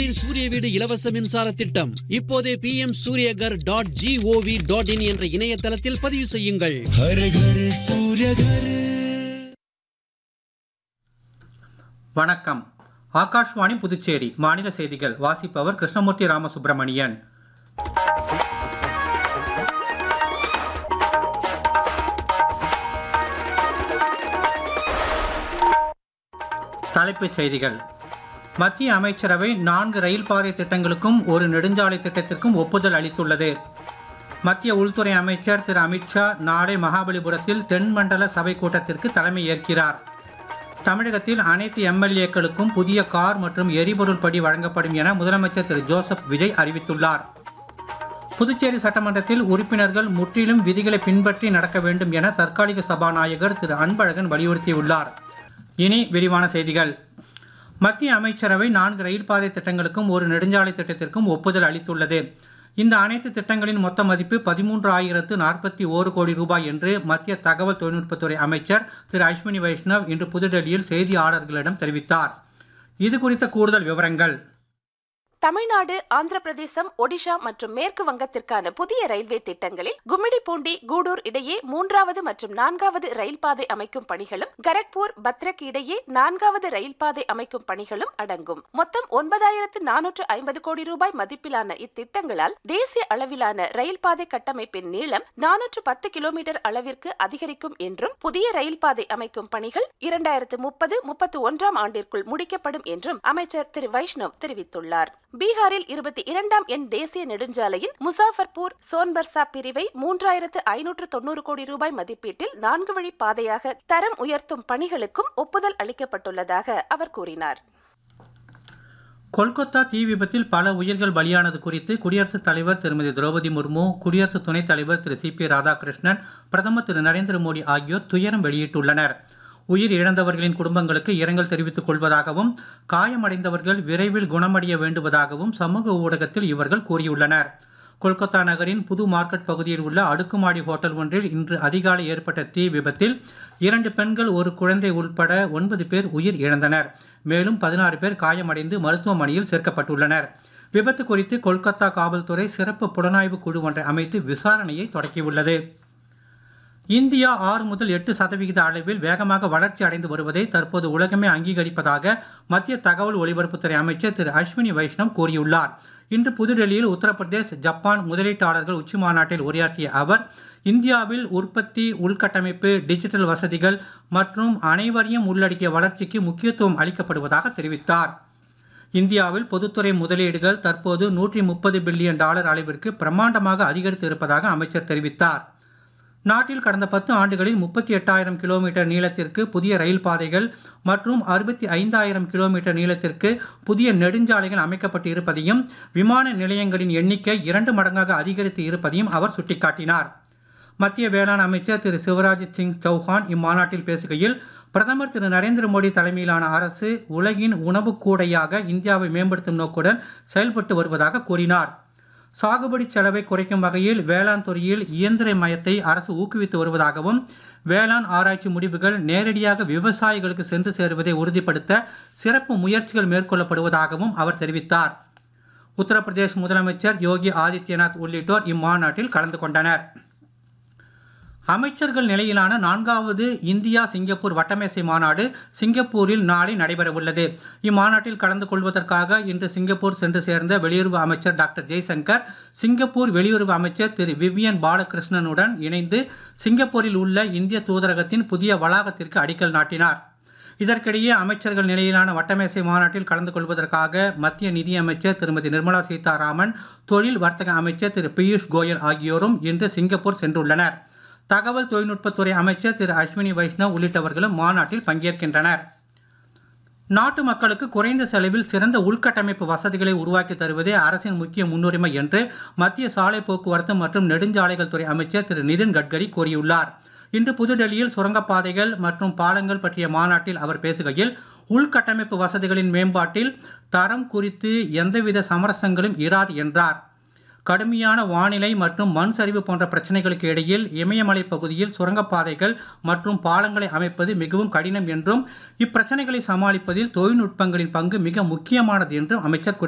பிரதமரின் சூரிய வீடு இலவச மின்சார திட்டம் இப்போதே P M Suryaghar dot G O V dot in என்ற இணையதளத்தில் பதிவு செய்யுங்கள் हर घर सूर्य घर வணக்கம் ஆகாஷ்வாணி புதுச்சேரி மாநில செய்திகள் வாசிப்பவர் கிருஷ்ணமூர்த்தி ராமசுப்பிரமணியன் தலைப்புச் செய்திகள் மத்திய அமைச்சரவை நான்கு ரயில் பாதை திட்டங்களுக்கும் ஒரு நெடுஞ்சாலை திட்டத்திற்கும் ஒப்புதல் அளித்துள்ளது மத்திய உள்துறை அமைச்சர் திரு அமித்ஷா நாளை மகாபலிபுரத்தில் தென்மண்டல சபை கூட்டத்திற்கு தலைமை ஏற்கிறார் தமிழகத்தில் அனைத்து எம்எல்ஏக்களுக்கும் புதிய கார் மற்றும் எரிபொருள் படி வழங்கப்படும் என முதலமைச்சர் திரு ஜோசப் விஜய் அறிவித்துள்ளார் புதுச்சேரி சட்டமன்றத்தில் உறுப்பினர்கள் முற்றிலும் விதிகளை பின்பற்றி நடக்க வேண்டும் என தற்காலிக சபாநாயகர் திரு அன்பழகன் வலியுறுத்தியுள்ளார் இனி விரிவான செய்திகள் மத்திய அமைச்சரவை நான்கு ரயில் பாதை திட்டங்களுக்கும் ஒரு நெடுஞ்சாலை திட்டத்திற்கும் ஒப்புதல் அளித்துள்ளது இந்த அனைத்து திட்டங்களின் மொத்த மதிப்பு பதிமூன்று ஆயிரத்து நாற்பத்தி ஓரு கோடி ரூபாய் என்று மத்திய தகவல் தொழில்நுட்பத்துறை அமைச்சர் திரு அஸ்வினி வைஷ்ணவ் இன்று புதுடெல்லியில் செய்தியாளர்களிடம் தெரிவித்தார் இது குறித்த கூடுதல் விவரங்கள் தமிழ்நாடு ஆந்திர பிரதேசம் ஒடிஷா மற்றும் மேற்கு வங்கத்திற்கான புதிய ரயில்வே திட்டங்களில் கும்மிடிப்பூண்டி கூடூர் இடையே மூன்றாவது மற்றும் நான்காவது ரயில் பாதை அமைக்கும் பணிகளும் கரக்பூர் பத்ரக் இடையே நான்காவது ரயில் பாதை அமைக்கும் பணிகளும் அடங்கும் மொத்தம் ஒன்பதாயிரத்து நானூற்று ஐம்பது கோடி ரூபாய் மதிப்பிலான இத்திட்டங்களால் தேசிய அளவிலான ரயில் பாதை கட்டமைப்பின் நீளம் நானூற்று பத்து கிலோமீட்டர் அளவிற்கு அதிகரிக்கும் என்றும் புதிய ரயில் பாதை அமைக்கும் பணிகள் இரண்டாயிரத்து முப்பது முப்பத்து ஒன்றாம் ஆண்டிற்குள் முடிக்கப்படும் என்றும் அமைச்சர் திரு வைஷ்ணவ் தெரிவித்துள்ளார் பீகாரில் இருபத்தி இரண்டாம் எண் தேசிய நெடுஞ்சாலையின் முசாஃபர்பூர் சோன்பர்சா பிரிவை மூன்றாயிரத்து ஐநூற்று தொண்ணூறு கோடி ரூபாய் மதிப்பீட்டில் நான்கு வழி பாதையாக தரம் உயர்த்தும் பணிகளுக்கும் ஒப்புதல் அளிக்கப்பட்டுள்ளதாக அவர் கூறினார் கொல்கத்தா தீ விபத்தில் பல உயிர்கள் பலியானது குறித்து குடியரசுத் தலைவர் திருமதி திரௌபதி முர்மு குடியரசு துணைத் தலைவர் திரு சி பி ராதாகிருஷ்ணன் பிரதமர் திரு நரேந்திர மோடி ஆகியோர் துயரம் வெளியிட்டுள்ளனர் உயிர் இழந்தவர்களின் குடும்பங்களுக்கு இரங்கல் தெரிவித்துக் கொள்வதாகவும் காயமடைந்தவர்கள் விரைவில் குணமடைய வேண்டுவதாகவும் சமூக ஊடகத்தில் இவர்கள் கூறியுள்ளனர் கொல்கத்தா நகரின் புது மார்க்கெட் பகுதியில் உள்ள அடுக்குமாடி ஹோட்டல் ஒன்றில் இன்று அதிகாலை ஏற்பட்ட தீ விபத்தில் இரண்டு பெண்கள் ஒரு குழந்தை உட்பட ஒன்பது பேர் உயிர் இழந்தனர் மேலும் பதினாறு பேர் காயமடைந்து மருத்துவமனையில் சேர்க்கப்பட்டுள்ளனர் விபத்து குறித்து கொல்கத்தா காவல்துறை சிறப்பு புலனாய்வு குழு ஒன்றை அமைத்து விசாரணையை தொடக்கியுள்ளது இந்தியா ஆறு முதல் எட்டு சதவிகித அளவில் வேகமாக வளர்ச்சி அடைந்து வருவதை தற்போது உலகமே அங்கீகரிப்பதாக மத்திய தகவல் ஒலிபரப்புத்துறை அமைச்சர் திரு அஸ்வினி வைஷ்ணவ் கூறியுள்ளார் இன்று புதுடெல்லியில் உத்தரப்பிரதேஷ் ஜப்பான் முதலீட்டாளர்கள் உச்சி மாநாட்டில் உரையாற்றிய அவர் இந்தியாவில் உற்பத்தி உள்கட்டமைப்பு டிஜிட்டல் வசதிகள் மற்றும் அனைவரையும் உள்ளடக்கிய வளர்ச்சிக்கு முக்கியத்துவம் அளிக்கப்படுவதாக தெரிவித்தார் இந்தியாவில் பொதுத்துறை முதலீடுகள் தற்போது நூற்றி முப்பது பில்லியன் டாலர் அளவிற்கு பிரம்மாண்டமாக அதிகரித்து இருப்பதாக அமைச்சர் தெரிவித்தார் நாட்டில் கடந்த பத்து ஆண்டுகளில் முப்பத்தி எட்டாயிரம் கிலோமீட்டர் நீளத்திற்கு புதிய ரயில் பாதைகள் மற்றும் அறுபத்தி ஐந்தாயிரம் கிலோமீட்டர் நீளத்திற்கு புதிய நெடுஞ்சாலைகள் அமைக்கப்பட்டு இருப்பதையும் விமான நிலையங்களின் எண்ணிக்கை இரண்டு மடங்காக அதிகரித்து இருப்பதையும் அவர் சுட்டிக்காட்டினார் மத்திய வேளாண் அமைச்சர் திரு சிவராஜ் சிங் சௌஹான் இம்மாநாட்டில் பேசுகையில் பிரதமர் திரு நரேந்திர மோடி தலைமையிலான அரசு உலகின் உணவு கூடையாக இந்தியாவை மேம்படுத்தும் நோக்குடன் செயல்பட்டு வருவதாக கூறினார் சாகுபடி செலவை குறைக்கும் வகையில் வேளாண் துறையில் இயந்திர மயத்தை அரசு ஊக்குவித்து வருவதாகவும் வேளாண் ஆராய்ச்சி முடிவுகள் நேரடியாக விவசாயிகளுக்கு சென்று சேருவதை உறுதிப்படுத்த சிறப்பு முயற்சிகள் மேற்கொள்ளப்படுவதாகவும் அவர் தெரிவித்தார் உத்தரப்பிரதேஷ் முதலமைச்சர் யோகி ஆதித்யநாத் உள்ளிட்டோர் இம்மாநாட்டில் கலந்து கொண்டனர் அமைச்சர்கள் நிலையிலான நான்காவது இந்தியா சிங்கப்பூர் வட்டமேசை மாநாடு சிங்கப்பூரில் நாளை நடைபெறவுள்ளது இம்மாநாட்டில் கலந்து கொள்வதற்காக இன்று சிங்கப்பூர் சென்று சேர்ந்த வெளியுறவு அமைச்சர் டாக்டர் ஜெய்சங்கர் சிங்கப்பூர் வெளியுறவு அமைச்சர் திரு விவியன் பாலகிருஷ்ணனுடன் இணைந்து சிங்கப்பூரில் உள்ள இந்திய தூதரகத்தின் புதிய வளாகத்திற்கு அடிக்கல் நாட்டினார் இதற்கிடையே அமைச்சர்கள் நிலையிலான வட்டமேசை மாநாட்டில் கலந்து கொள்வதற்காக மத்திய நிதியமைச்சர் திருமதி நிர்மலா சீதாராமன் தொழில் வர்த்தக அமைச்சர் திரு பியூஷ் கோயல் ஆகியோரும் இன்று சிங்கப்பூர் சென்றுள்ளனர் தகவல் தொழில்நுட்பத்துறை அமைச்சர் திரு அஸ்வினி வைஷ்ணவ் உள்ளிட்டவர்களும் மாநாட்டில் பங்கேற்கின்றனர் நாட்டு மக்களுக்கு குறைந்த செலவில் சிறந்த உள்கட்டமைப்பு வசதிகளை உருவாக்கி தருவதே அரசின் முக்கிய முன்னுரிமை என்று மத்திய சாலை போக்குவரத்து மற்றும் நெடுஞ்சாலைகள் துறை அமைச்சர் திரு நிதின் கட்கரி கூறியுள்ளார் இன்று புதுடெல்லியில் சுரங்கப்பாதைகள் மற்றும் பாலங்கள் பற்றிய மாநாட்டில் அவர் பேசுகையில் உள்கட்டமைப்பு வசதிகளின் மேம்பாட்டில் தரம் குறித்து எந்தவித சமரசங்களும் இராது என்றார் கடுமையான வானிலை மற்றும் மண் சரிவு போன்ற பிரச்சனைகளுக்கு இடையில் இமயமலை பகுதியில் சுரங்கப்பாதைகள் மற்றும் பாலங்களை அமைப்பது மிகவும் கடினம் என்றும் இப்பிரச்சனைகளை சமாளிப்பதில் தொழில்நுட்பங்களின் பங்கு மிக முக்கியமானது என்றும் அமைச்சர் குறிப்பிட்டார்